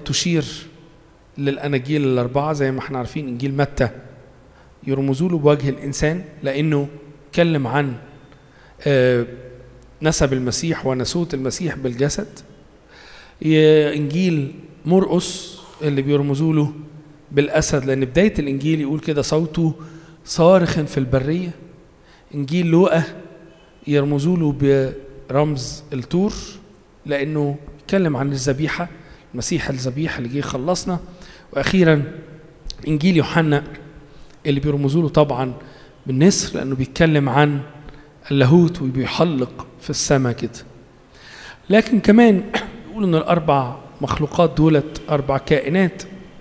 تشير للأناجيل الأربعة زي ما احنا عارفين إنجيل متى يرمزوا له بوجه الإنسان لأنه اتكلم عن آه، نسب المسيح ونسوت المسيح بالجسد ي- إنجيل مرقس اللي بيرمزوا له بالأسد لأن بداية الإنجيل يقول كده صوته صارخ في البرية إنجيل لوقا يرمزوا له برمز التور لأنه يتكلم عن الذبيحة المسيح الذبيح اللي جه يخلصنا وأخيرا إنجيل يوحنا اللي بيرمزوا له طبعا بالنسر لأنه بيتكلم عن اللاهوت وبيحلق في السماء كده لكن كمان يقول ان الاربع مخلوقات دولت اربع كائنات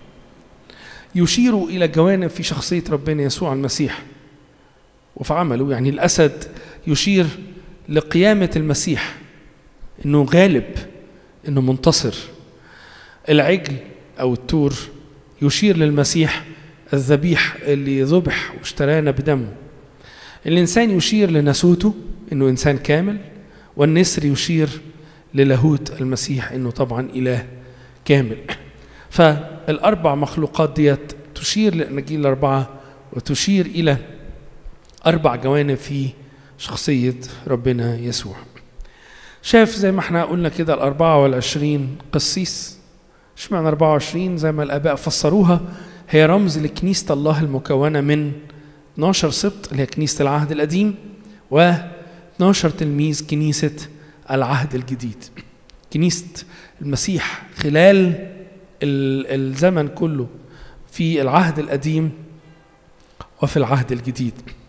يشيروا الى جوانب في شخصيه ربنا يسوع المسيح وفي عمله يعني الاسد يشير لقيامه المسيح انه غالب انه منتصر العجل او التور يشير للمسيح الذبيح اللي ذبح واشترانا بدمه الإنسان يشير لنسوته إنه إنسان كامل والنسر يشير للاهوت المسيح إنه طبعا إله كامل فالأربع مخلوقات ديت تشير للأناجيل الأربعة وتشير إلى أربع جوانب في شخصية ربنا يسوع شاف زي ما احنا قلنا كده الأربعة والعشرين قسيس اشمعنى 24 زي ما الآباء فسروها هي رمز لكنيسة الله المكونة من 12 سبط اللي هي كنيسة العهد القديم و 12 تلميذ كنيسة العهد الجديد كنيسة المسيح خلال ال- الزمن كله في العهد القديم وفي العهد الجديد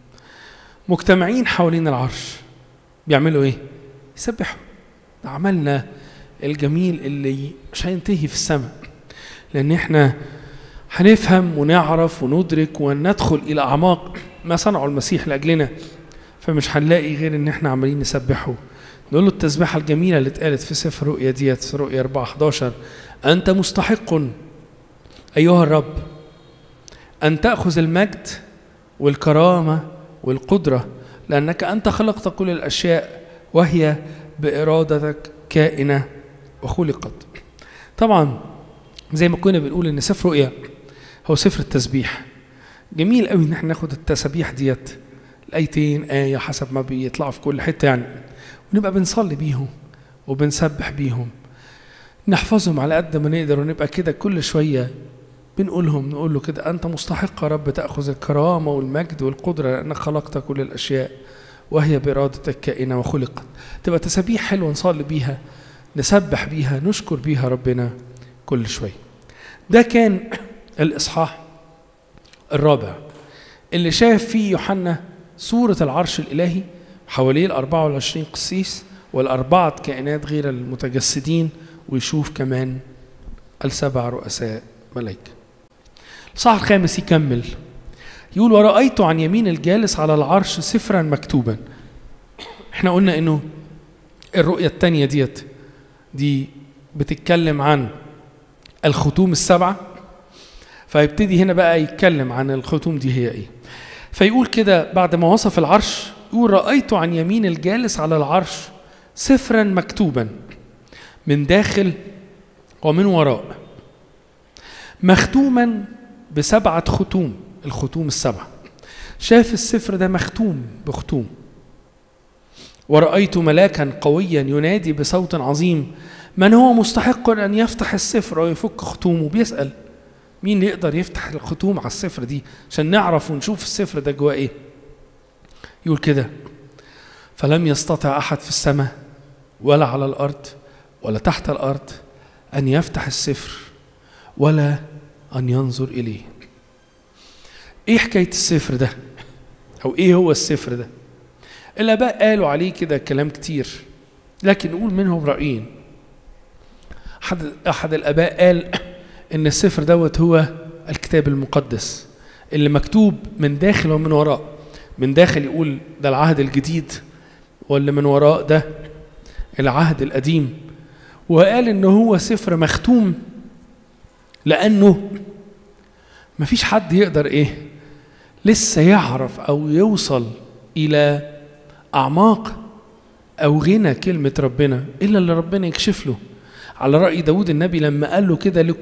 مجتمعين حوالين العرش بيعملوا ايه يسبحوا ده عملنا الجميل اللي مش هينتهي في السماء لان احنا هنفهم ونعرف وندرك وندخل الى اعماق ما صنعه المسيح لاجلنا فمش هنلاقي غير ان احنا عمالين نسبحه نقول له التسبيحه الجميله اللي اتقالت في سفر رؤيا ديت في رؤيا 4 11 انت مستحق ايها الرب ان تاخذ المجد والكرامه والقدره لانك انت خلقت كل الاشياء وهي بارادتك كائنه وخلقت طبعا زي ما كنا بنقول ان سفر رؤيا هو سفر التسبيح جميل قوي ان احنا ناخد التسابيح ديت الايتين ايه حسب ما بيطلعوا في كل حته يعني ونبقى بنصلي بيهم وبنسبح بيهم نحفظهم على قد ما نقدر ونبقى كده كل شويه بنقولهم نقول له كده انت مستحق يا رب تاخذ الكرامه والمجد والقدره لانك خلقت كل الاشياء وهي بارادتك كائنه وخلقت تبقى تسابيح حلوه نصلي بيها نسبح بيها نشكر بيها ربنا كل شويه ده كان الاصحاح الرابع اللي شاف فيه يوحنا صورة العرش الإلهي حواليه الأربعة والعشرين قسيس والأربعة كائنات غير المتجسدين ويشوف كمان السبع رؤساء ملائكة الصح الخامس يكمل يقول ورأيت عن يمين الجالس على العرش سفرا مكتوبا احنا قلنا انه الرؤية التانية ديت دي بتتكلم عن الختوم السبعة فيبتدي هنا بقى يتكلم عن الختوم دي هي ايه فيقول كده بعد ما وصف العرش يقول رأيت عن يمين الجالس على العرش سفرا مكتوبا من داخل ومن وراء مختوما بسبعة ختوم الختوم السبعة شاف السفر ده مختوم بختوم ورأيت ملاكا قويا ينادي بصوت عظيم من هو مستحق أن يفتح السفر ويفك ختومه بيسأل مين اللي يقدر يفتح الختوم على السفر دي عشان نعرف ونشوف السفر ده جواه ايه يقول كده فلم يستطع احد في السماء ولا على الارض ولا تحت الارض ان يفتح السفر ولا ان ينظر اليه ايه حكايه السفر ده او ايه هو السفر ده الاباء قالوا عليه كده كلام كتير لكن نقول منهم رايين احد احد الاباء قال ان السفر دوت هو الكتاب المقدس اللي مكتوب من داخل ومن وراء من داخل يقول ده العهد الجديد واللي من وراء ده العهد القديم وقال ان هو سفر مختوم لانه مفيش حد يقدر ايه لسه يعرف او يوصل الى اعماق او غنى كلمه ربنا الا اللي ربنا يكشف له على راي داود النبي لما قال له كده